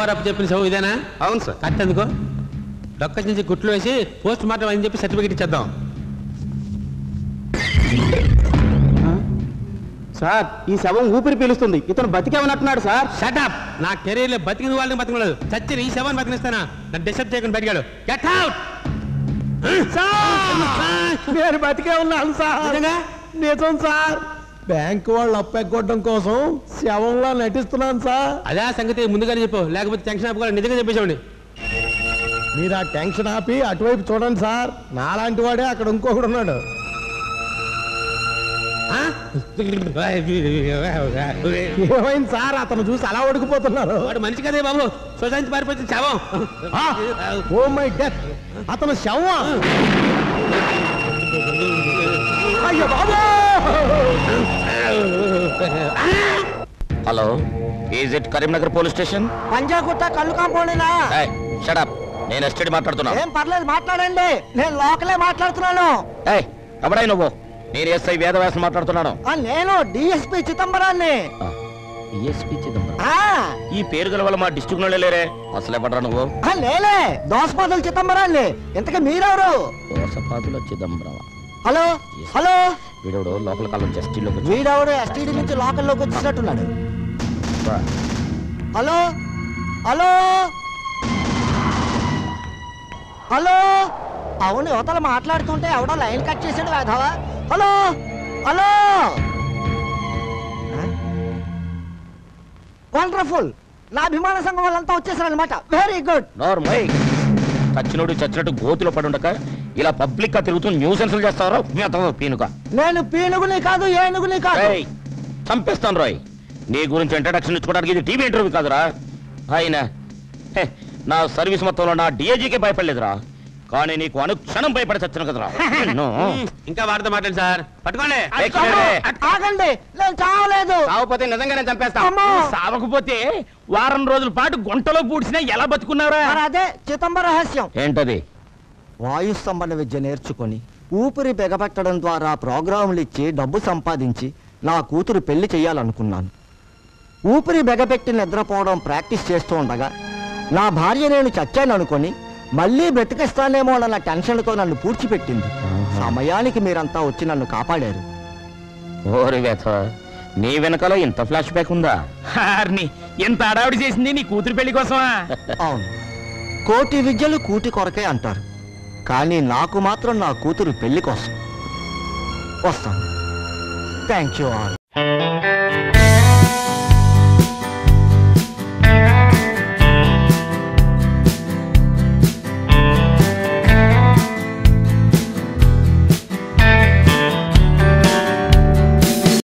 శంకవరప్ప చెప్పిన శవం ఇదేనా అవును సార్ కరెక్ట్ ఎందుకో డొక్క నుంచి గుట్లు వేసి పోస్ట్ మార్టం అని చెప్పి సర్టిఫికేట్ ఇచ్చేద్దాం సార్ ఈ శవం ఊపిరి పీలుస్తుంది ఇతను బతికేమన్నట్టున్నాడు సార్ షటప్ నా కెరీర్ లో బతికిన వాళ్ళని బతికలేదు చచ్చిన ఈ శవాన్ని బతికిస్తానా నన్ను డిస్టర్బ్ చేయకుండా బతికాడు గెట్ అవుట్ నేను బతికే ఉన్నాను సార్ నిజం సార్ బ్యాంక్ వాళ్ళు అప్పెక్కొట్టడం కోసం శవంలా నటిస్తున్నాను సార్ అదే ఆ సంగతి ముందుగానే చెప్పు లేకపోతే టెన్షన్ ఆపుకోవాలి నిజంగా చెప్పేసామండి మీరు ఆ టెన్షన్ ఆపి అటువైపు చూడండి సార్ నాలాంటి వాడే అక్కడ ఇంకొకడు ఉన్నాడు ఏమైంది సార్ అతను చూసి అలా ఉడికిపోతున్నారు వాడు మనిషి కదే బాబు సొసైటీ పారిపోతే శవం ఓ మై డెత్ అతను శవం అయ్యో బాబు hello is it Karimnagar police station Panjagutta కళ్ళు కాంపౌండేనా షడప్ నేను ఎస్టడీ మాట్లాడుతున్నా ఏం పర్లేదు మాట్లాడండి నేను లోకలే మాట్లాడుతున్నాను ఏయ్ ఎవడై నువ్వు నేను ఎస్ఐ వేదవ్యాసం మాట్లాడుతున్నాను ఆ, నేను డిఎస్పి చిదంబరాన్ని డిఎస్పీ చిదంబరం ఆ, ఈ పేరు గల వల్ల మా డిస్ట్రిక్ట్ నుండి లేరే అసలు ఎవడరా నువ్వు ఆ, నేనే దోసపాదుల చిదంబరాన్ని ఇంతకీ మీరెవరు దోసపాదుల చిదంబరం హలో హలో వీడోడు లోపల కాలం జస్టిలోకి వీడెవడు ఎస్టీడీ నుంచి లోకల్లోకి వచ్చినట్టున్నాడు హలో హలో హలో అవును యువతలు మాట్లాడుతుంటే ఎవడో లైన్ కట్ చేసాడు వేధవా హలో హలో వండర్ఫుల్ నా అభిమాన సంఘం వాళ్ళంతా వచ్చేసారనమాట వెరీ గుడ్ నార్మల్ చచ్చినోడు చచ్చినట్టు గోతులో పడుండక ఇలా పబ్లిక్ గా తిరుగుతూ న్యూసెన్స్లు చేస్తారో పీనుక నేను పీనుగుని కాదు ఏనుగుని కాదు ఏయ్, చంపేస్తాను రాయ్ నీ గురించి ఇంట్రడక్షన్ ఇచ్చుకోవడానికి ఇది టీవీ ఇంటర్వ్యూ కాదురా ఆయన హే, నా సర్వీస్ మొత్తంలో నా డిఐజీకే భయపడలేదురా కానీ నీకు అనుక్షణం భయపడి చచ్చాను కదరా నిన్ను. ఇంకా వాడితో మాట్లాడు సార్ పట్టుకోండి ఎక్కడే? ఆగండి నేను చావలేదు కాకపోతే నిజంగానే చంపేస్తా అమ్మో! సావకపోతే వారం రోజుల పాటు గుంటలో పూడ్చినా ఎలా బతుకున్నావురా మరి అదే చిదంబర రహస్యం ఏంటది వాయు స్తంభన విద్య నేర్చుకొని ఊపిరి బిగబెట్టడం ద్వారా ప్రోగ్రాములు ఇచ్చి డబ్బు సంపాదించి నా కూతురు పెళ్లి చేయాలనుకున్నాను ఊపిరి బిగబెట్టి నిద్రపోవడం ప్రాక్టీస్ చేస్తూ ఉండగా నా భార్య నేను చచ్చాను అనుకొని మళ్ళీ బ్రతికిస్తానేమో అన్న టెన్షన్తో నన్ను పూడ్చిపెట్టింది సమయానికి మీరంతా వచ్చి నన్ను కాపాడారు ఓరి వ్యథ నీ వెనకాల ఇంత ఫ్లాష్ బ్యాక్ ఉందా హార్ని ఎంత అడావిడి చేసింది నీ కూతురు పెళ్లి కోసమా అవును కోటి విద్యలు కూటి కొరకే అంటారు కానీ నాకు మాత్రం నా కూతురు పెళ్లి కోసం వస్తాను థ్యాంక్ యూ ఆల్